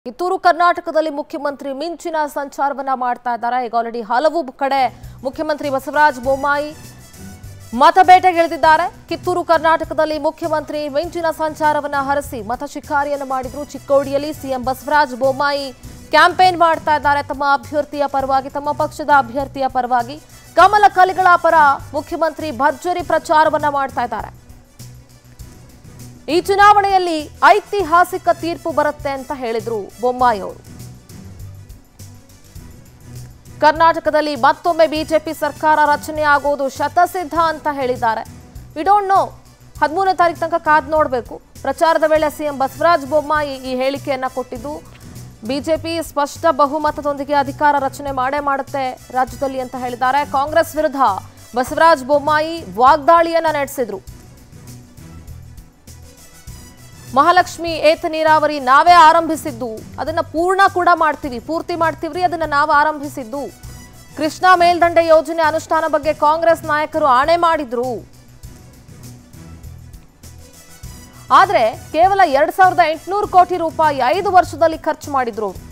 ಕಿತ್ತೂರು ಕರ್ನಾಟಕದಲ್ಲಿ ಮುಖ್ಯಮಂತ್ರಿ ಮಿಂಚಿನ ಸಂಚಾರವನ್ನ ಮಾಡ್ತಾ ಇದ್ದಾರೆ ಈಗ ಆಲ್ರೆಡಿ ಹಲವು ಕಡೆ ಮುಖ್ಯಮಂತ್ರಿ ಬಸವರಾಜ ಬೊಮ್ಮಾಯಿ ಮತಬೇಟೆಗಿಳಿದಿದ್ದಾರೆ ಕಿತ್ತೂರು ಕರ್ನಾಟಕದಲ್ಲಿ ಮುಖ್ಯಮಂತ್ರಿ ಮಿಂಚಿನ ಸಂಚಾರವನ್ನ ಹರಸಿ ಮತ ಶಿಕಾರಿಯನ್ನು ಮಾಡಿದ್ರು ಚಿಕ್ಕೋಡಿಯಲ್ಲಿ ಸಿಎಂ ಬಸವರಾಜ ಬೊಮ್ಮಾಯಿ ಕ್ಯಾಂಪೇನ್ ಮಾಡ್ತಾ ಇದ್ದಾರೆ ತಮ್ಮ ಅಭ್ಯರ್ಥಿಯ ಪರವಾಗಿ ತಮ್ಮ ಪಕ್ಷದ ಅಭ್ಯರ್ಥಿಯ ಪರವಾಗಿ ಕಮಲ ಕಲಿಗಳ ಪರ ಮುಖ್ಯಮಂತ್ರಿ ಭರ್ಜರಿ ಪ್ರಚಾರವನ್ನ ಮಾಡ್ತಾ ಇದ್ದಾರೆ ಈ ಚುನಾವಣೆಯಲ್ಲಿ ಐತಿಹಾಸಿಕ ತೀರ್ಪು ಬರುತ್ತೆ ಅಂತ ಹೇಳಿದ್ರು ಬೊಮ್ಮಾಯಿ ಅವರು ಕರ್ನಾಟಕದಲ್ಲಿ ಮತ್ತೊಮ್ಮೆ ಬಿಜೆಪಿ ಸರ್ಕಾರ ರಚನೆ ಆಗೋದು ಶತಸಿದ್ಧ ಅಂತ ಹೇಳಿದ್ದಾರೆ ವಿ ಡೋಂಟ್ ನೋ ಹದಿಮೂರನೇ ತಾರೀಕು ತನಕ ಕಾದ್ ನೋಡಬೇಕು ಪ್ರಚಾರದ ವೇಳೆ ಸಿಎಂ ಬಸವರಾಜ ಬೊಮ್ಮಾಯಿ ಈ ಹೇಳಿಕೆಯನ್ನ ಕೊಟ್ಟಿದ್ದು ಬಿಜೆಪಿ ಸ್ಪಷ್ಟ ಬಹುಮತದೊಂದಿಗೆ ಅಧಿಕಾರ ರಚನೆ ಮಾಡೇ ಮಾಡುತ್ತೆ ರಾಜ್ಯದಲ್ಲಿ ಅಂತ ಹೇಳಿದ್ದಾರೆ ಕಾಂಗ್ರೆಸ್ ವಿರುದ್ಧ ಬಸವರಾಜ ಬೊಮ್ಮಾಯಿ ವಾಗ್ದಾಳಿಯನ್ನ ನಡೆಸಿದ್ರು ಮಹಾಲಕ್ಷ್ಮಿ ಏತ ನೀರಾವರಿ ನಾವೇ ಆರಂಭಿಸಿದ್ದು ಅದನ್ನ ಪೂರ್ಣ ಕೂಡ ಮಾಡ್ತೀವಿ ಪೂರ್ತಿ ಮಾಡ್ತೀವ್ರಿ ಅದನ್ನ ನಾವು ಆರಂಭಿಸಿದ್ದು ಕೃಷ್ಣಾ ಮೇಲ್ದಂಡೆ ಯೋಜನೆ ಅನುಷ್ಠಾನ ಬಗ್ಗೆ ಕಾಂಗ್ರೆಸ್ ನಾಯಕರು ಆಣೆ ಮಾಡಿದ್ರು ಆದ್ರೆ ಕೇವಲ ಎರಡ್ ಸಾವಿರದ ಎಂಟುನೂರು ಕೋಟಿ ರೂಪಾಯಿ ಐದು ವರ್ಷದಲ್ಲಿ ಖರ್ಚು ಮಾಡಿದ್ರು ಅವ್ರು.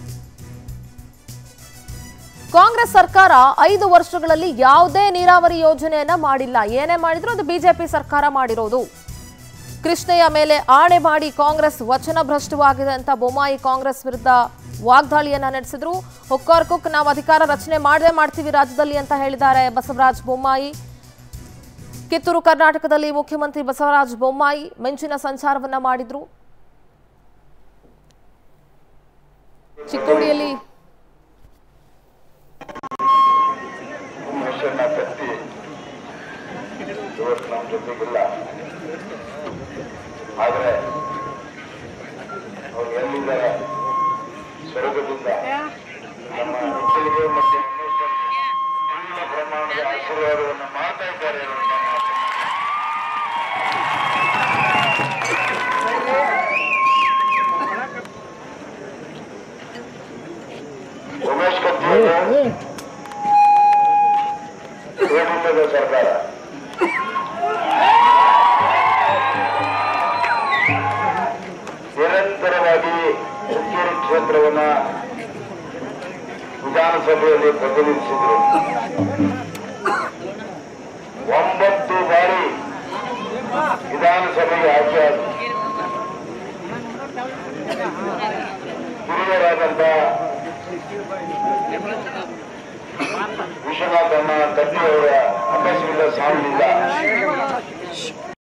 ಕಾಂಗ್ರೆಸ್ ಸರ್ಕಾರ ಐದು ವರ್ಷಗಳಲ್ಲಿ ಯಾವುದೇ ನೀರಾವರಿ ಯೋಜನೆಯನ್ನ ಮಾಡಿಲ್ಲ ಏನೇ ಮಾಡಿದ್ರು ಅದು ಬಿಜೆಪಿ ಸರ್ಕಾರ ಮಾಡಿರೋದು ಕೃಷ್ಣಯ್ಯ ಮೇಲೆ ಆಣೆ ಮಾಡಿ ಕಾಂಗ್ರೆಸ್ ವಚನ ಭ್ರಷ್ಟವಾಗಿದೆ ಅಂತ ಬೊಮ್ಮಾಯಿ ಕಾಂಗ್ರೆಸ್ ವಿರುದ್ಧ ವಾಗ್ದಾಳಿಯನ್ನ ನಡೆಸಿದ್ರು ಹೊಕ್ಕಾರ್ ಕುಕ್ ನಾವು ಅಧಿಕಾರ ರಚನೆ ಮಾಡದೇ ಮಾಡ್ತೀವಿ ರಾಜ್ಯದಲ್ಲಿ ಅಂತ ಹೇಳಿದ್ದಾರೆ ಬಸವರಾಜ ಬೊಮ್ಮಾಯಿ ಕಿತ್ತೂರು ಕರ್ನಾಟಕದಲ್ಲಿ ಮುಖ್ಯಮಂತ್ರಿ ಬಸವರಾಜ ಬೊಮ್ಮಾಯಿ ಮಿಂಚಿನ ಸಂಚಾರವನ್ನ ಮಾಡಿದ್ರು ಚಿಕ್ಕೋಡಿಯಲ್ಲಿ ಮನುಷ್ಯನ ಕತ್ತಿ ಇವತ್ತು ನಮ್ಮ ಜೊತೆಗಿಲ್ಲ ಆದ್ರೆ ಅವ್ರು ಎಲ್ಲಿದ್ದಾರೆ ಸ್ವರ್ಗದಿಂದ ನಮ್ಮ ಮಕ್ಕಳಿಗೆ ಮತ್ತೆ ಮನುಷ್ಯರಿಗೆ ಪೂರ್ಣ ಪ್ರಮಾಣದ ಆಶೀರ್ವಾದವನ್ನು ಮಾಡ್ತಾ ಇದ್ದಾರೆ ಅನ್ನುವಂಥ ಮಾತು. ಉಮೇಶ್ ಕತ್ತಿ ಅವರು ಶ್ರೀಮಂತದ ಸರ್ಕಾರ ನಿರಂತರವಾಗಿ ಹುಕ್ಕೇರಿ ಕ್ಷೇತ್ರವನ್ನ ವಿಧಾನಸಭೆಯಲ್ಲಿ ಪ್ರತಿನಿಧಿಸಿದರು ಒಂಬತ್ತು ಬಾರಿ ವಿಧಾನಸಭೆಗೆ ಆಯ್ಕೆಯಾದರು ಹಿರಿಯರಾದಂತ ವಿಶ್ವನಾಥಣ್ಣ ಕಟ್ಟಿ ಅವರ ಅಭ್ಯಾಸವಿಲ್ಲ ಸಾವಿಲ್ಲ